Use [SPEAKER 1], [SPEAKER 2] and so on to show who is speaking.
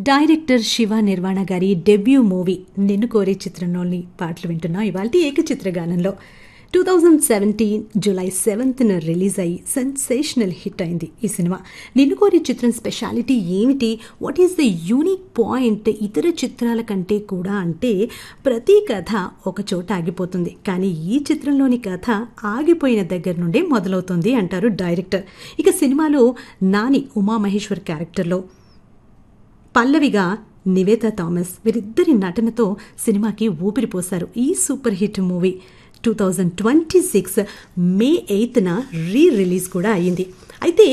[SPEAKER 1] director Shiva నిర్వాణ గారి debut movie నిన్ను కోరే చిత్రంలోని పాటలు వింటున్నాం ఇవాళ ఏకచిత్ర గానంలో టూ థౌజండ్ సెవెంటీన్ జూలై సెవెంత్న రిలీజ్ అయ్యి సెన్సేషనల్ హిట్ అయింది ఈ సినిమా నిన్ను కోరే చిత్రం స్పెషాలిటీ ఏమిటి what is the unique point ఇతర చిత్రాల కంటే కూడా అంటే ప్రతి కథ ఒక చోట ఆగిపోతుంది కానీ ఈ చిత్రంలోని కథ ఆగిపోయిన దగ్గర నుండే మొదలవుతుంది అంటారు డైరెక్టర్ ఇక సినిమాలో నాని ఉమామహేశ్వర్ క్యారెక్టర్లో పల్లవిగా నివేత థామస్ వీరిద్దరి నటనతో సినిమాకి ఊపిరిపోశారు ఈ super hit movie two thousand twenty six May ఎయిత్న రీ రిలీజ్ కూడా అయ్యింది అయితే